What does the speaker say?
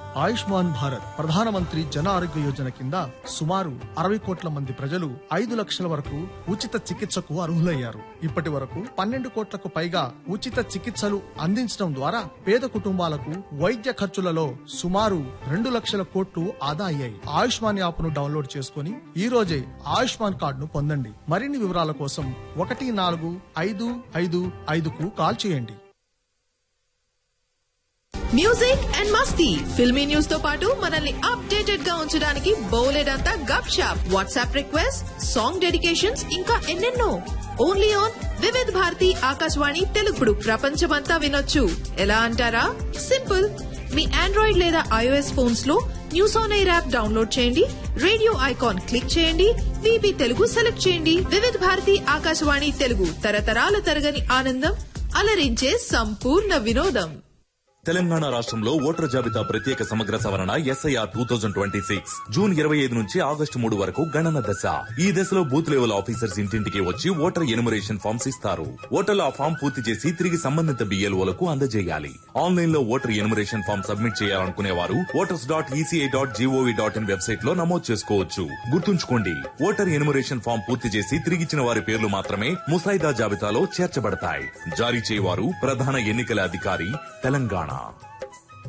ఆయుష్మాన్ భారత్ ప్రధానమంత్రి జన ఆరోగ్య యోజన కింద సుమారు అరవై కోట్ల మంది ప్రజలు ఐదు లక్షల వరకు ఉచిత చికిత్సకు అర్హులయ్యారు ఇప్పటి వరకు పన్నెండు కోట్లకు పైగా ఉచిత చికిత్సలు అందించడం ద్వారా పేద కుటుంబాలకు వైద్య ఖర్చులలో సుమారు రెండు లక్షల కోట్లు ఆదా అయ్యాయి ఆయుష్మాన్ యాప్ ను డౌన్లోడ్ చేసుకుని ఈ రోజే ఆయుష్మాన్ కార్డును పొందండి మరిన్ని వివరాల కోసం ఒకటి నాలుగు ఐదు ఐదు ఐదుకు కాల్ చేయండి మ్యూజిక్ అండ్ మస్తీ ఫిల్మీ న్యూస్ తో పాటు మనల్ని అప్డేటెడ్ గా ఉంచడానికి బోలెడంతా గప్ షాప్ వాట్సాప్ రిక్వెస్ట్ సాంగ్ డెడికేషన్స్ ఇంకా ఎన్నెన్నో ఓన్లీ ఆన్ వివిధ్ భారతి ఆకాశవాణి తెలుగుడు ప్రపంచమంతా వినొచ్చు ఎలా అంటారా సింపుల్ మీ ఆండ్రాయిడ్ లేదా ఐఓఎస్ ఫోన్స్ లో news on air app download చేయండి రేడియో ఐకాన్ క్లిక్ చేయండి విబి తెలుగు సెలెక్ట్ చేయండి వివిధ్ భారతి ఆకాశవాణి తెలుగు తరతరాల తరగని ఆనందం అలరించే సంపూర్ణ వినోదం తెలంగాణ రాష్ట్రంలో ఓటర్ జాబితా ప్రత్యేక సమగ్ర సవరణ SIR two thousand twenty six June ఇరవై ఐదు నుంచి ఆగస్టు మూడు వరకు గణన దశ ఈ దశలో బూత్ లెవెల్ ఆఫీసర్స్ ఇంటింటికి వచ్చి ఓటర్ ఎనుమరేషన్ ఫామ్స్ ఇస్తారు ఓటర్లు ఆ ఫామ్ పూర్తి చేసి తిరిగి సంబంధిత బిఎల్ఓలకు అందజేయాలి ఆన్లైన్ లో ఓటర్ ఎనుమరేషన్ ఫామ్ సబ్మిట్ చేయాలనుకునే వారు voters dot ECI dot GOV dot in website లో నమోదు చేసుకోవచ్చు గుర్తుంచుకోండి ఓటర్ ఎనుమరేషన్ ఫామ్ పూర్తి చేసి తిరిగిచ్చిన వారి పేర్లు మాత్రమే ముసాయిదా జాబితాలో చేర్చబడతాయి జారీ చేయవారు ప్రధాన ఎన్నికల అధికారి తెలంగాణ